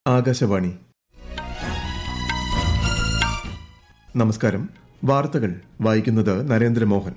ആകാശവാണി നമസ്കാരം വാർത്തകൾ വായിക്കുന്നത് നരേന്ദ്രമോഹൻ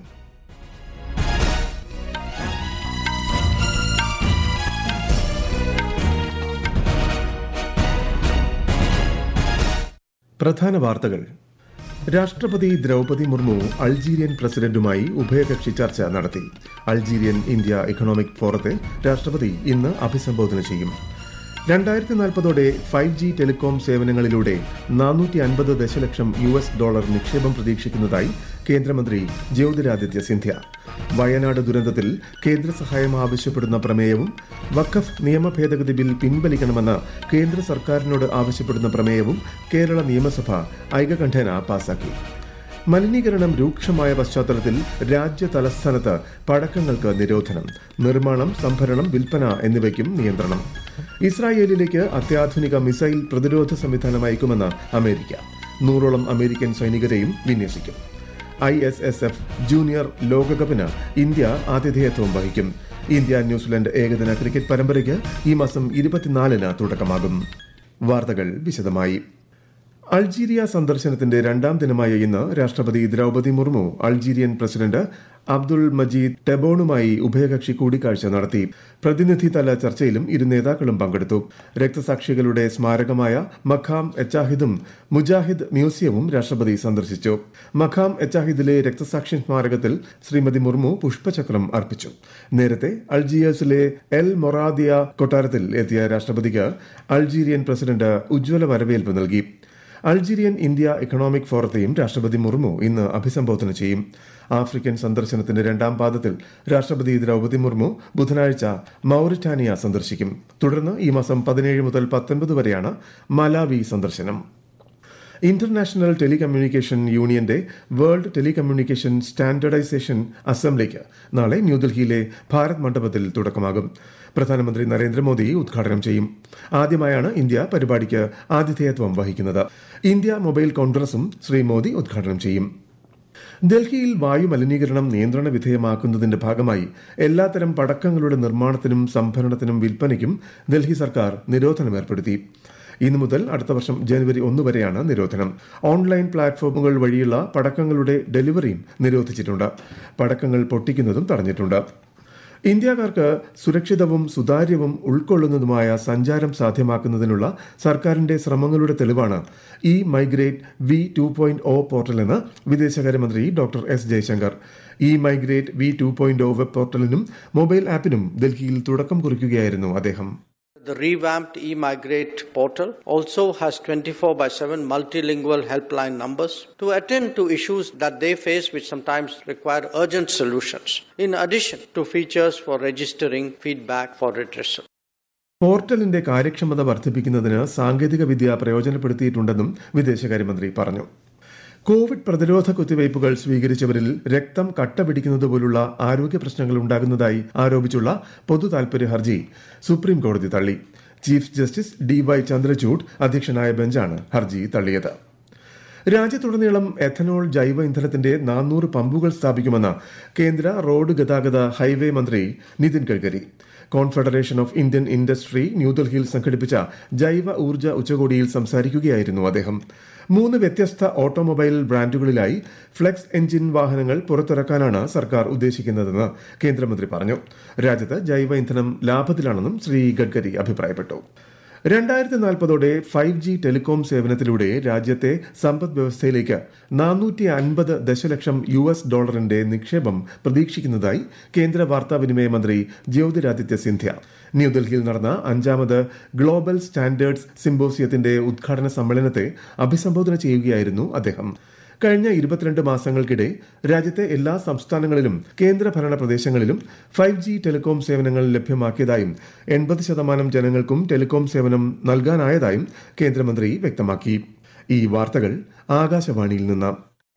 പ്രധാന വാർത്തകൾ രാഷ്ട്രപതി ദ്രൗപതി മുർമു അൾജീരിയൻ പ്രസിഡന്റുമായി ഉഭയകക്ഷി ചർച്ച നടത്തി അൾജീരിയൻ ഇന്ത്യ ഇക്കണോമിക് ഫോറത്തെ രാഷ്ട്രപതി ഇന്ന് അഭിസംബോധന ചെയ്യും രണ്ടായിരത്തി നാൽപ്പതോടെ ഫൈവ് ജി ടെലികോം സേവനങ്ങളിലൂടെ നാനൂറ്റി അൻപത് ദശലക്ഷം യു എസ് ഡോളർ നിക്ഷേപം പ്രതീക്ഷിക്കുന്നതായി കേന്ദ്രമന്ത്രി ജ്യോതിരാദിത്യ സിന്ധ്യ വയനാട് ദുരന്തത്തിൽ കേന്ദ്ര സഹായം ആവശ്യപ്പെടുന്ന പ്രമേയവും വഖഫ് നിയമ ഭേദഗതി ബിൽ പിൻവലിക്കണമെന്ന് കേന്ദ്ര സർക്കാരിനോട് ആവശ്യപ്പെടുന്ന പ്രമേയവും കേരള നിയമസഭ ഐകകണ്ഠേന പാസാക്കി മലിനീകരണം രൂക്ഷമായ പശ്ചാത്തലത്തിൽ രാജ്യ തലസ്ഥാനത്ത് പടക്കങ്ങൾക്ക് നിരോധനം നിർമ്മാണം സംഭരണം വിൽപ്പന എന്നിവയ്ക്കും നിയന്ത്രണം ഇസ്രായേലിലേക്ക് അത്യാധുനിക മിസൈൽ പ്രതിരോധ സംവിധാനം അയക്കുമെന്ന് അമേരിക്ക നൂറോളം അമേരിക്കൻ സൈനികരെയും വിന്യസിക്കും I S S F junior ലോകകപ്പിന് ഇന്ത്യ ആതിഥേയത്വം വഹിക്കും ഇന്ത്യ ന്യൂസിലൻഡ് ഏകദിന ക്രിക്കറ്റ് പരമ്പരയ്ക്ക് ഈ മാസം ഇരുപത്തിനാലിന് തുടക്കമാകും വാർത്തകൾ വിശദമായി അൾജീരിയ സന്ദർശനത്തിന്റെ രണ്ടാം ദിനമായ ഇന്ന് രാഷ്ട്രപതി Droupadi Murmu Algerian president Abdul Majid ടെബോണുമായി ഉഭയകക്ഷി കൂടിക്കാഴ്ച നടത്തി പ്രതിനിധിതല ചർച്ചയിലും ഇരു നേതാക്കളും പങ്കെടുത്തു രക്തസാക്ഷികളുടെ സ്മാരകമായ മഖാം എച്ചാഹിദും മുജാഹിദ് മ്യൂസിയവും രാഷ്ട്രപതി സന്ദർശിച്ചു മഖാം എച്ചാഹിദിലെ രക്തസാക്ഷി സ്മാരകത്തിൽ ശ്രീമതി മുർമു പുഷ്പചക്രം അർപ്പിച്ചു നേരത്തെ അൾജിയേഴ്സിലെ എൽ മൊറാദിയ കൊട്ടാരത്തിൽ എത്തിയ രാഷ്ട്രപതിക്ക് അൾജീരിയൻ പ്രസിഡന്റ് ഉജ്ജ്വല വരവേൽപ്പ് നൽകി അൾജീരിയൻ ഇന്ത്യ ഇക്കണോമിക് ഫോറത്തെയും രാഷ്ട്രപതി മുർമു ഇന്ന് അഭിസംബോധന ചെയ്യും ആഫ്രിക്കൻ സന്ദർശനത്തിന്റെ രണ്ടാം പാദത്തിൽ രാഷ്ട്രപതി ദ്രൗപതി മുർമു ബുധനാഴ്ച മൌറിറ്റാനിയ സന്ദർശിക്കും തുടർന്ന് ഈ മാസം പതിനേഴ് മുതൽ പത്തൊൻപത് വരെയാണ് മലാവി സന്ദർശനം ഇന്റർനാഷണൽ ടെലികമ്മ്യൂണിക്കേഷൻ യൂണിയന്റെ വേൾഡ് ടെലികമ്മ്യൂണിക്കേഷൻ സ്റ്റാൻഡർഡൈസേഷൻ അസംബ്ലിക്ക് നാളെ ന്യൂഡൽഹിയിലെ ഭാരത് മണ്ഡപത്തിൽ തുടക്കമാകും പ്രധാനമന്ത്രി നരേന്ദ്രമോദി ഉദ്ഘാടനം ചെയ്യും ആദ്യമായാണ് ഇന്ത്യ പരിപാടിക്ക് ആതിഥേയത്വം വഹിക്കുന്നത് ഇന്ത്യ മൊബൈൽ കോൺഗ്രസും ശ്രീ മോദി ഉദ്ഘാടനം ചെയ്യും ഡൽഹിയിൽ വായു മലിനീകരണം നിയന്ത്രണ വിധേയമാക്കുന്നതിന്റെ ഭാഗമായി എല്ലാത്തരം പടക്കങ്ങളുടെ നിർമ്മാണത്തിനും സംഭരണത്തിനും വിൽപ്പനയ്ക്കും ഡൽഹി സർക്കാർ നിരോധനം ഏർപ്പെടുത്തി ഇന്നു മുതൽ അടുത്ത വർഷം ജനുവരി ഒന്ന് വരെയാണ് നിരോധനം ഓൺലൈൻ പ്ലാറ്റ്ഫോമുകൾ വഴിയുള്ള പടക്കങ്ങളുടെ ഡെലിവറിയും നിരോധിച്ചിട്ടുണ്ട് പടക്കങ്ങൾ പൊട്ടിക്കുന്നതും തടഞ്ഞിട്ടുണ്ട് ഇന്ത്യക്കാർക്ക് സുരക്ഷിതവും സുതാര്യവും ഉൾക്കൊള്ളുന്നതുമായ സഞ്ചാരം സാധ്യമാക്കുന്നതിനുള്ള സർക്കാരിന്റെ ശ്രമങ്ങളുടെ തെളിവാണ് E migrate V two point O പോർട്ടലെന്ന് വിദേശകാര്യമന്ത്രി doctor S Jaishankar E migrate V two point O web പോർട്ടലിനും മൊബൈൽ ആപ്പിനും ഡൽഹിയിൽ തുടക്കം കുറിക്കുകയായിരുന്നു അദ്ദേഹം The revamped eMigrate portal also has 24 by 7 multilingual helpline numbers to attend to issues that they face which sometimes require urgent solutions, in addition to features for registering feedback for redressal. പോർട്ടലിന്റെ കാര്യക്ഷമത വർദ്ധിപ്പിക്കുന്നതിന് സാങ്കേതിക വിദ്യ പ്രയോജനപ്പെടുത്തിയിട്ടുണ്ടെന്നും വിദേശകാര്യമന്ത്രി പറഞ്ഞു Covid പ്രതിരോധ കുത്തിവയ്പുകൾ സ്വീകരിച്ചവരിൽ രക്തം കട്ട പിടിക്കുന്നത് പോലുള്ള ആരോഗ്യ പ്രശ്നങ്ങൾ ഉണ്ടാകുന്നതായി ആരോപിച്ചുള്ള പൊതു താൽപര്യ ഹർജി സുപ്രീം കോടതി തള്ളി chief justice D Y Chandrachud അധ്യക്ഷനായ ബെഞ്ചാണ് ഹർജി തള്ളിയത് രാജ്യത്തുടനീളം എഥനോൾ ജൈവ ഇന്ധനത്തിന്റെ നാനൂറ് പമ്പുകൾ സ്ഥാപിക്കുമെന്ന് കേന്ദ്ര റോഡ് ഗതാഗത ഹൈവേ മന്ത്രി Nitin Gadkari confederation of Indian industry ന്യൂഡൽഹിയിൽ സംഘടിപ്പിച്ച ജൈവ ഊർജ്ജ ഉച്ചകോടിയിൽ സംസാരിക്കുകയായിരുന്നു അദ്ദേഹം മൂന്ന് വ്യത്യസ്ത ഓട്ടോമൊബൈൽ ബ്രാൻഡുകളിലായി ഫ്ലെക്സ് എഞ്ചിൻ വാഹനങ്ങൾ പുറത്തിറക്കാനാണ് സർക്കാർ ഉദ്ദേശിക്കുന്നതെന്ന് കേന്ദ്രമന്ത്രി പറഞ്ഞു രാജ്യത്ത് ജൈവ ഇന്ധനം ലാഭത്തിലാണെന്നും ശ്രീ ഗഡ്കരി അഭിപ്രായപ്പെട്ടു രണ്ടായിരത്തി നാൽപ്പതോടെ ഫൈവ് ജി ടെലികോം സേവനത്തിലൂടെ രാജ്യത്തെ സമ്പദ് വ്യവസ്ഥയിലേക്ക് നാനൂറ്റി അൻപത് ദശലക്ഷം യു എസ് ഡോളറിന്റെ നിക്ഷേപം പ്രതീക്ഷിക്കുന്നതായി കേന്ദ്ര വാർത്താവിനിമയ മന്ത്രി ജ്യോതിരാദിത്യ സിന്ധ്യ ന്യൂഡൽഹിയിൽ നടന്ന അഞ്ചാമത് ഗ്ലോബൽ സ്റ്റാൻഡേർഡ്സ് സിംബോസിയത്തിന്റെ ഉദ്ഘാടന സമ്മേളനത്തെ അഭിസംബോധന ചെയ്യുകയായിരുന്നു അദ്ദേഹം കഴിഞ്ഞ ഇരുപത്തിരണ്ട് മാസങ്ങൾക്കിടെ രാജ്യത്തെ എല്ലാ സംസ്ഥാനങ്ങളിലും കേന്ദ്രഭരണ പ്രദേശങ്ങളിലും ഫൈവ് ജി ടെലികോം സേവനങ്ങൾ ലഭ്യമാക്കിയതായും എൺപത് ശതമാനം ജനങ്ങൾക്കും ടെലികോം സേവനം നൽകാനായതായും കേന്ദ്രമന്ത്രി വ്യക്തമാക്കി ഈ വാർത്തകൾ ആകാശവാണിയിൽ നിന്ന്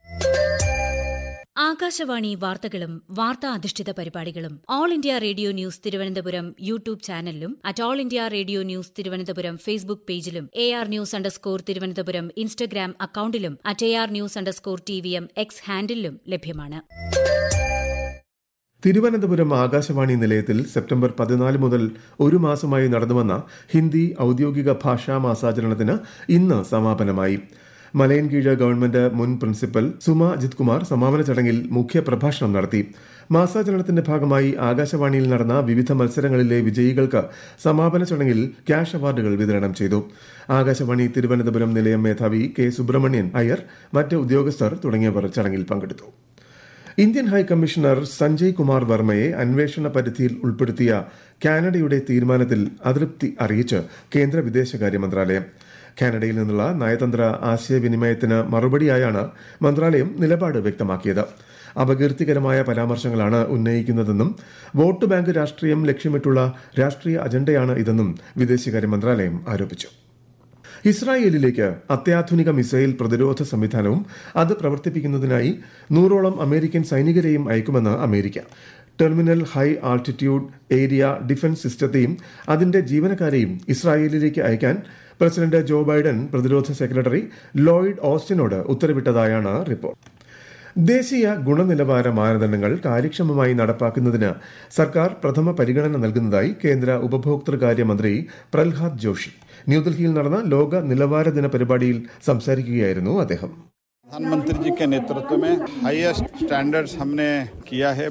ആകാശവാണി വാർത്തകളും വാർത്താ അധിഷ്ഠിത പരിപാടികളും All India Radio news Thiruvananthapuram YouTube ചാനലിലും at All India Radio news Thiruvananthapuram Facebook പേജിലും A R news underscore Thiruvananthapuram Instagram അക്കൌണ്ടിലും at A R news underscore T V M X ഹാൻഡിലും ലഭ്യമാണ് തിരുവനന്തപുരം ആകാശവാണി നിലയത്തിൽ സെപ്റ്റംബർ പതിനാല് മുതൽ ഒരു മാസമായി നടന്നുവന്ന ഹിന്ദി ഔദ്യോഗിക ഭാഷാ മാസാചരണത്തിന് ഇന്ന് സമാപനമായി മലയൻകീഴ് ഗവൺമെന്റ് മുൻ പ്രിൻസിപ്പൽ സുമ അജിത് കുമാർ സമാപന ചടങ്ങിൽ മുഖ്യ പ്രഭാഷണം നടത്തി മാസാചരണത്തിന്റെ ഭാഗമായി ആകാശവാണിയിൽ നടന്ന വിവിധ മത്സരങ്ങളിലെ വിജയികൾക്ക് സമാപന ചടങ്ങിൽ ക്യാഷ് അവാർഡുകൾ വിതരണം ചെയ്തു ആകാശവാണി തിരുവനന്തപുരം നിലയം മേധാവി കെ സുബ്രഹ്മണ്യൻ അയ്യർ മറ്റ് ഉദ്യോഗസ്ഥർ തുടങ്ങിയവർ ചടങ്ങിൽ പങ്കെടുത്തു ഇന്ത്യൻ ഹൈക്കമ്മീഷണർ സഞ്ജയ് കുമാർ വർമ്മയെ അന്വേഷണ പരിധിയിൽ ഉൾപ്പെടുത്തിയ കാനഡയുടെ തീരുമാനത്തിൽ അതൃപ്തി അറിയിച്ച് കേന്ദ്ര വിദേശകാര്യ മന്ത്രാലയം കാനഡയിൽ നിന്നുള്ള നയതന്ത്ര ആശയവിനിമയത്തിന് മറുപടിയായാണ് മന്ത്രാലയം നിലപാട് വ്യക്തമാക്കിയത് അപകീർത്തികരമായ പരാമർശങ്ങളാണ് ഉന്നയിക്കുന്നതെന്നും വോട്ട് ബാങ്ക് രാഷ്ട്രീയം ലക്ഷ്യമിട്ടുള്ള രാഷ്ട്രീയ അജണ്ടയാണ് ഇതെന്നും വിദേശകാര്യ മന്ത്രാലയം ആരോപിച്ചു ഇസ്രായേലിലേക്ക് അത്യാധുനിക മിസൈൽ പ്രതിരോധ സംവിധാനവും അത് പ്രവർത്തിപ്പിക്കുന്നതിനായി നൂറോളം അമേരിക്കൻ സൈനികരെയും അയക്കുമെന്ന് America terminal high altitude area defence സിസ്റ്റത്തെയും അതിന്റെ ജീവനക്കാരെയും ഇസ്രായേലിലേക്ക് അയക്കാൻ പ്രസിഡന്റ് ജോ ബൈഡൻ പ്രതിരോധ സെക്രട്ടറി ലോയിഡ് ഓസ്റ്റിനോട് ഉത്തരവിട്ടതായാണ് റിപ്പോർട്ട് ദേശീയ ഗുണനിലവാര മാനദണ്ഡങ്ങൾ കാര്യക്ഷമമായി നടപ്പാക്കുന്നതിന് സർക്കാർ പ്രഥമ പരിഗണന നൽകുന്നതായി കേന്ദ്ര ഉപഭോക്തൃകാര്യ മന്ത്രി പ്രഹ്ലാദ് ജോഷി ന്യൂഡൽഹിയിൽ നടന്ന ലോക നിലവാര ദിന പരിപാടിയിൽ സംസാരിക്കുകയായിരുന്നു അദ്ദേഹം प्रधानमंत्री जी के नेतृत्व में हाईएस्ट स्टैंडर्ड्स हमने किया है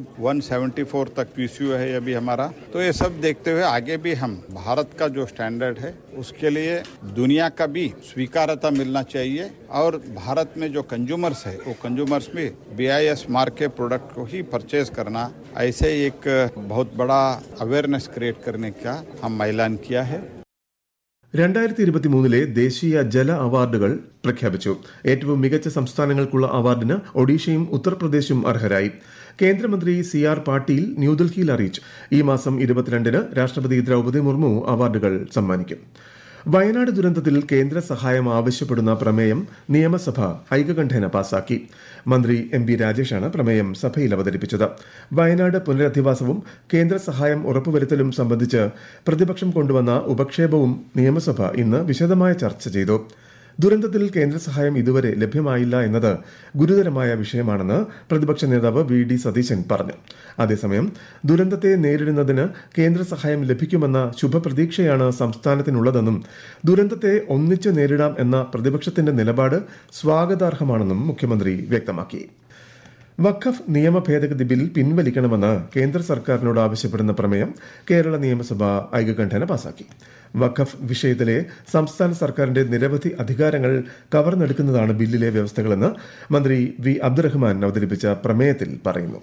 174 तक पीसीयू है अभी हमारा तो ये सब देखते हुए आगे भी हम भारत का जो स्टैंडर्ड है उसके लिए दुनिया का भी स्वीकार्यता मिलना चाहिए और भारत में जो कंज्यूमर्स है वो कंज्यूमर्स में बी मार्क के प्रोडक्ट को ही परचेज करना ऐसे एक बहुत बड़ा अवेयरनेस क्रिएट करने का हम ऐलान किया है രണ്ടായിരത്തി ഇരുപത്തി മൂന്നിലെ ദേശീയ ജല അവാർഡുകൾ പ്രഖ്യാപിച്ചു ഏറ്റവും മികച്ച സംസ്ഥാനങ്ങൾക്കുള്ള അവാർഡിന് ഒഡീഷയും ഉത്തർപ്രദേശും അർഹരായി കേന്ദ്രമന്ത്രി സി ആർ പാട്ടീൽ ന്യൂഡൽഹിയിൽ അറിയിച്ചു ഈ മാസം ഇരുപത്തിരണ്ടിന് രാഷ്ട്രപതി ദ്രൗപദി മുർമു അവാർഡുകൾ സമ്മാനിക്കും വയനാട് ദുരന്തത്തിൽ കേന്ദ്ര സഹായം ആവശ്യപ്പെടുന്ന പ്രമേയം നിയമസഭ ഐകകണ്ഠേന പാസാക്കി മന്ത്രി എം ബി രാജേഷാണ് പ്രമേയം സഭയിൽ അവതരിപ്പിച്ചത് വയനാട് പുനരധിവാസവും കേന്ദ്ര സഹായം ഉറപ്പുവരുത്തലും സംബന്ധിച്ച് പ്രതിപക്ഷം കൊണ്ടുവന്ന ഉപക്ഷേപവും നിയമസഭ ഇന്ന് വിശദമായ ചർച്ച ചെയ്തു ദുരന്തത്തിൽ കേന്ദ്ര സഹായം ഇതുവരെ ലഭ്യമായില്ല എന്നത് ഗുരുതരമായ വിഷയമാണെന്ന് പ്രതിപക്ഷ നേതാവ് വി ഡി സതീശൻ പറഞ്ഞു അതേസമയം ദുരന്തത്തെ നേരിടുന്നതിന് കേന്ദ്ര സഹായം ലഭിക്കുമെന്ന ശുഭപ്രതീക്ഷയാണ് സംസ്ഥാനത്തിനുള്ളതെന്നും ദുരന്തത്തെ ഒന്നിച്ച് നേരിടാം എന്ന പ്രതിപക്ഷത്തിന്റെ നിലപാട് സ്വാഗതാർഹമാണെന്നും മുഖ്യമന്ത്രി വ്യക്തമാക്കി വഖഫ് നിയമ ഭേദഗതി ബിൽ പിൻവലിക്കണമെന്ന് കേന്ദ്ര സർക്കാരിനോട് ആവശ്യപ്പെടുന്ന പ്രമേയം കേരള നിയമസഭ ഐകകണ്ഠേന പാസാക്കി വഖഫ് വിഷയത്തിലെ സംസ്ഥാന സർക്കാരിന്റെ നിരവധി അധികാരങ്ങൾ കവർന്നെടുക്കുന്നതാണ് ബില്ലിലെ വ്യവസ്ഥകളെന്ന് മന്ത്രി വി അബ്ദുറഹ്മാൻ അവതരിപ്പിച്ച പ്രമേയത്തിൽ പറയുന്നു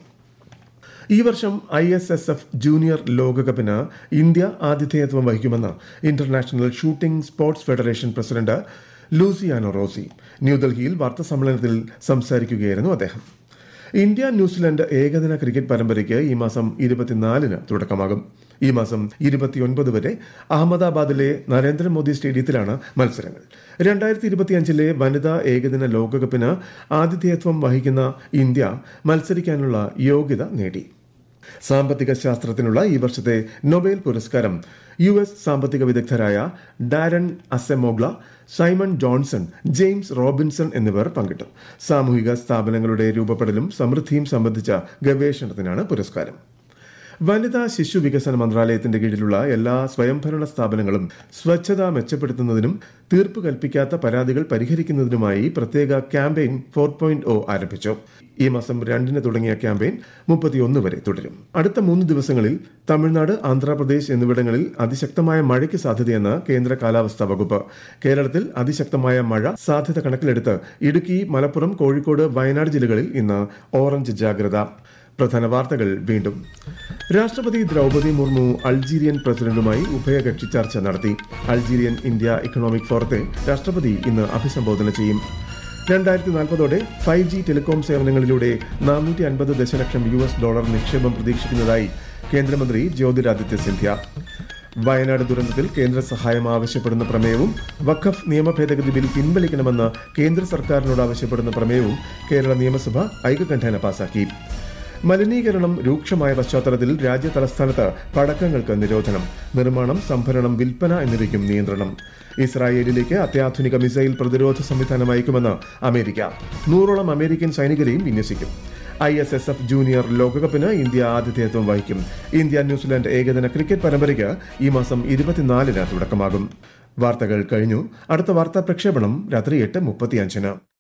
ഈ വർഷം I S S F junior ലോകകപ്പിന് ഇന്ത്യ ആതിഥേയത്വം വഹിക്കുമെന്ന് international shooting sports federation president Luciano Rossi ന്യൂഡൽഹിയിൽ വാർത്താസമ്മേളനത്തിൽ സംസാരിക്കുകയായിരുന്നു അദ്ദേഹം ഇന്ത്യ ന്യൂസിലൻഡ് ഏകദിന ക്രിക്കറ്റ് പരമ്പരയ്ക്ക് ഈ മാസം ഇരുപത്തിനാലിന് തുടക്കമാകും ഈ മാസം ഇരുപത്തിയൊൻപത് വരെ അഹമ്മദാബാദിലെ നരേന്ദ്രമോദി സ്റ്റേഡിയത്തിലാണ് മത്സരങ്ങൾ രണ്ടായിരത്തി ഇരുപത്തിയഞ്ചിലെ വനിതാ ഏകദിന ലോകകപ്പിന് ആതിഥേയത്വം വഹിക്കുന്ന ഇന്ത്യ മത്സരിക്കാനുള്ള യോഗ്യത നേടി സാമ്പത്തിക ശാസ്ത്രത്തിനുള്ള ഈ വർഷത്തെ നൊബേൽ പുരസ്കാരം യു എസ് സാമ്പത്തിക വിദഗ്ധരായ Daron Acemoglu Simon Johnson James Robinson എന്നിവർ പങ്കിട്ടു സാമൂഹിക സ്ഥാപനങ്ങളുടെ രൂപപ്പെടലും സമൃദ്ധിയും സംബന്ധിച്ച ഗവേഷണത്തിനാണ് പുരസ്കാരം വനിതാ ശിശു വികസന മന്ത്രാലയത്തിന്റെ കീഴിലുള്ള എല്ലാ സ്വയംഭരണ സ്ഥാപനങ്ങളും സ്വച്ഛത മെച്ചപ്പെടുത്തുന്നതിനും തീർപ്പ് കൽപ്പിക്കാത്ത പരാതികൾ പരിഹരിക്കുന്നതിനുമായി പ്രത്യേക ക്യാമ്പയിൻ ഫോർ പോയിന്റ് ഒ ആരംഭിച്ചു ഈ മാസം രണ്ടിന് തുടങ്ങിയ ക്യാമ്പയിൻ മുപ്പത്തിയൊന്ന് വരെ തുടരും അടുത്ത മൂന്ന് ദിവസങ്ങളിൽ തമിഴ്നാട് ആന്ധ്രാപ്രദേശ് എന്നിവിടങ്ങളിൽ അതിശക്തമായ മഴയ്ക്ക് സാധ്യതയെന്ന് കേന്ദ്ര കാലാവസ്ഥാ വകുപ്പ് കേരളത്തിൽ അതിശക്തമായ മഴ സാധ്യത കണക്കിലെടുത്ത് ഇടുക്കി മലപ്പുറം കോഴിക്കോട് വയനാട് ജില്ലകളിൽ ഇന്ന് ഓറഞ്ച് ജാഗ്രത പ്രധാന വാർത്തകൾ വീണ്ടും രാഷ്ട്രപതി ദ്രൗപദി മുർമു അൾജീരിയൻ പ്രസിഡന്റുമായി ഉഭയകക്ഷി ചർച്ച നടത്തി അൾജീരിയൻ ഇന്ത്യ ഇക്കണോമിക് ഫോറത്തെ രാഷ്ട്രപതി ഇന്ന് അഭിസംബോധന ചെയ്യും രണ്ടായിരത്തി നാൽപ്പതോടെ ഫൈവ് ജി ടെലികോം സേവനങ്ങളിലൂടെ നാനൂറ്റി അൻപത് ദശലക്ഷം യു എസ് ഡോളർ നിക്ഷേപം പ്രതീക്ഷിക്കുന്നതായി കേന്ദ്രമന്ത്രി ജ്യോതിരാദിത്യ സിന്ധ്യ വയനാട് ദുരന്തത്തിൽ കേന്ദ്ര സഹായം ആവശ്യപ്പെടുന്ന പ്രമേയവും വഖഫ് നിയമ ഭേദഗതി ബിൽ പിൻവലിക്കണമെന്ന് കേന്ദ്ര സർക്കാരിനോട് ആവശ്യപ്പെടുന്ന പ്രമേയവും കേരള നിയമസഭ ഐകകണ്ഠേന പാസാക്കി മലിനീകരണം രൂക്ഷമായ പശ്ചാത്തലത്തിൽ രാജ്യ തലസ്ഥാനത്ത് പടക്കങ്ങൾക്ക് നിരോധനം നിർമ്മാണം സംഭരണം വിൽപ്പന എന്നിവയ്ക്കും നിയന്ത്രണം ഇസ്രായേലിലേക്ക് അത്യാധുനിക മിസൈൽ പ്രതിരോധ സംവിധാനം അയക്കുമെന്ന് അമേരിക്ക നൂറോളം അമേരിക്കൻ സൈനികരെയും വിന്യസിക്കും I S S F junior ലോകകപ്പിന് ഇന്ത്യ ആതിഥേയത്വം വഹിക്കും ഇന്ത്യ ന്യൂസിലാൻഡ് ഏകദിന ക്രിക്കറ്റ് പരമ്പരയ്ക്ക് ഈ മാസം ഇരുപത്തിനാലിന് തുടക്കമാകും വാർത്തകൾ കഴിഞ്ഞു അടുത്ത വാർത്താ പ്രക്ഷേപണം രാത്രി എട്ട് മുപ്പത്തിയഞ്ചിന്